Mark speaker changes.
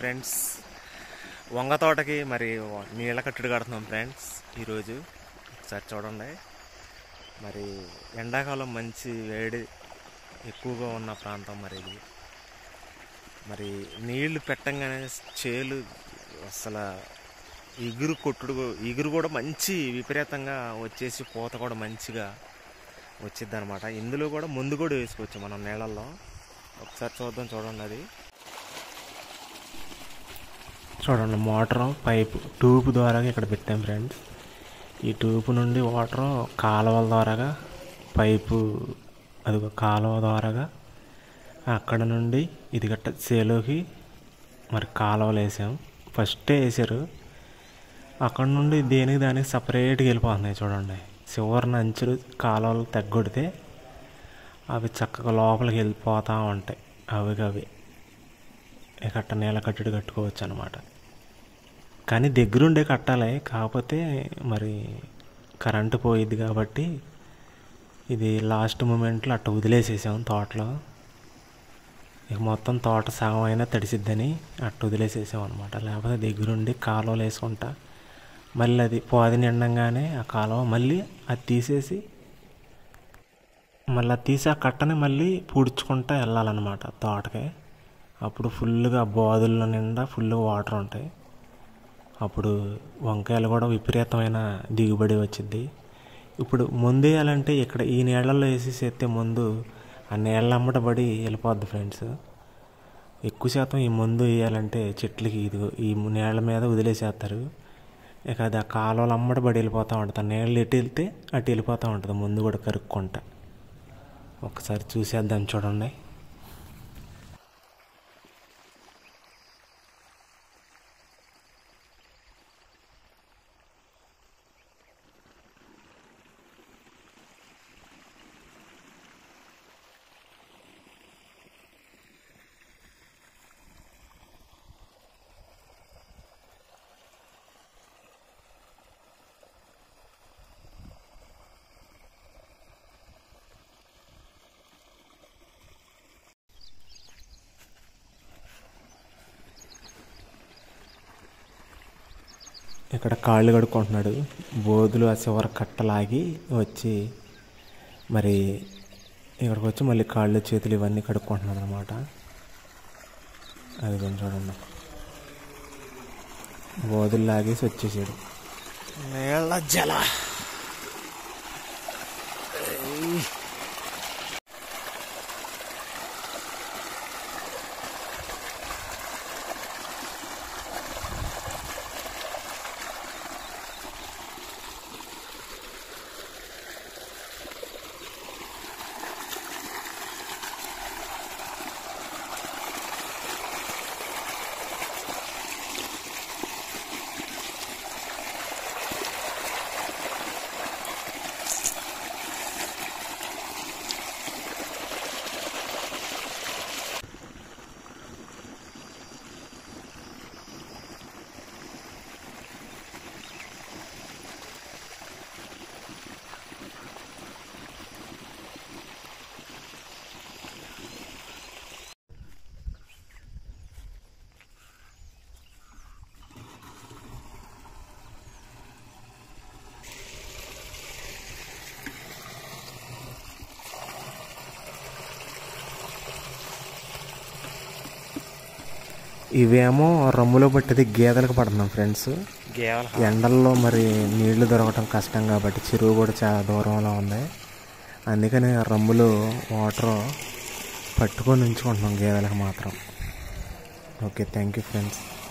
Speaker 1: friends వంగ తోటకి మరి నీళ్ళ కట్టుడు కడుతున్నాం ఫ్రెండ్స్ ఈరోజు ఒకసారి చూడండి మరి ఎండాకాలం మంచి వేడి ఎక్కువగా ఉన్న ప్రాంతం మరి ఇది మరి నీళ్లు పెట్టంగానే చేలు అసలు ఇగురు కొట్టుడు ఇగురు కూడా మంచి విపరీతంగా వచ్చేసి పూత కూడా మంచిగా వచ్చింది అనమాట ఇందులో కూడా ముందు కూడా వేసుకోవచ్చు మనం నీళ్ళల్లో ఒకసారి చూద్దాం చూడండి అది చూడండి మోటార్ పైపు ట్యూబ్ ద్వారా ఇక్కడ పెట్టాం ఫ్రెండ్స్ ఈ ట్యూబ్ నుండి వాటర్ కాలువల ద్వారాగా పైపు అది కాలువ ద్వారాగా అక్కడ నుండి ఇది గట్ట చేలోకి మరి కాలువలు వేసాం ఫస్టే వేసారు అక్కడ నుండి దేనికి దానికి సపరేట్గా వెళ్ళిపోతున్నాయి చూడండి చివరిన అంచులు కాలువలు తగ్గొడితే అవి చక్కగా లోపలికి వెళ్ళిపోతూ ఉంటాయి అవి అవి కట్ట నేల కట్టడి కట్టుకోవచ్చు అనమాట కానీ దగ్గరుండే కట్టాలి కాకపోతే మరి కరెంటు పోయిద్ది కాబట్టి ఇది లాస్ట్ మూమెంట్లో అట్ట వదిలేసేసాం తోటలో ఇక మొత్తం తోట సగం అయినా తడిసిద్దని అట్ట వదిలేసేసాం అనమాట లేకపోతే దగ్గరుండి కాలువలు వేసుకుంటా మళ్ళీ అది పోది నిండంగానే ఆ కాలువ మళ్ళీ అది తీసేసి మళ్ళీ అది తీసి ఆ కట్టని మళ్ళీ పూడ్చుకుంటా వెళ్ళాలన్నమాట తోటకి అప్పుడు ఫుల్గా బోధుల్లో నిండా ఫుల్ వాటర్ ఉంటాయి అప్పుడు వంకాయలు కూడా విపరీతమైన దిగుబడి వచ్చింది ఇప్పుడు ముందు వేయాలంటే ఇక్కడ ఈ నీళ్ళల్లో వేసేసేస్తే ముందు ఆ నీళ్ళ అమ్మటబడి వెళ్ళిపోద్ది ఫ్రెండ్స్ ఎక్కువ శాతం ఈ మందు వేయాలంటే చెట్లకి ఇది ఈ నీళ్ళ మీద వదిలేసేస్తారు ఇక అది ఆ కాలువలు అమ్మటబడి వెళ్ళిపోతూ ఉంటుంది ఆ నీళ్ళు ఎటు వెళ్తే అటు వెళ్ళిపోతూ ఉంటుంది ముందు కూడా కరుక్కుంటా ఒకసారి చూసేద్దాం చూడండి ఇక్కడ కాళ్ళు కడుక్కుంటున్నాడు బోధులు ఆ చివర కట్టలాగి వచ్చి మరి ఇక్కడికి వచ్చి మళ్ళీ కాళ్ళు చేతులు ఇవన్నీ కడుక్కుంటున్నాడు అనమాట అది కొంచెం చూడండి బోధులు లాగేసి వచ్చేసాడు నీళ్ళ జల ఇవేమో రమ్ములో పట్టేది గేదెలకు పడుతున్నాం ఫ్రెండ్స్ ఎండల్లో మరి నీళ్లు దొరకటం కష్టం కాబట్టి చెరువు కూడా చాలా దూరంలో ఉంది అందుకని రమ్ములు వాటర్ పట్టుకొని ఉంచుకుంటున్నాం గేదెలకు మాత్రం ఓకే థ్యాంక్ యూ ఫ్రెండ్స్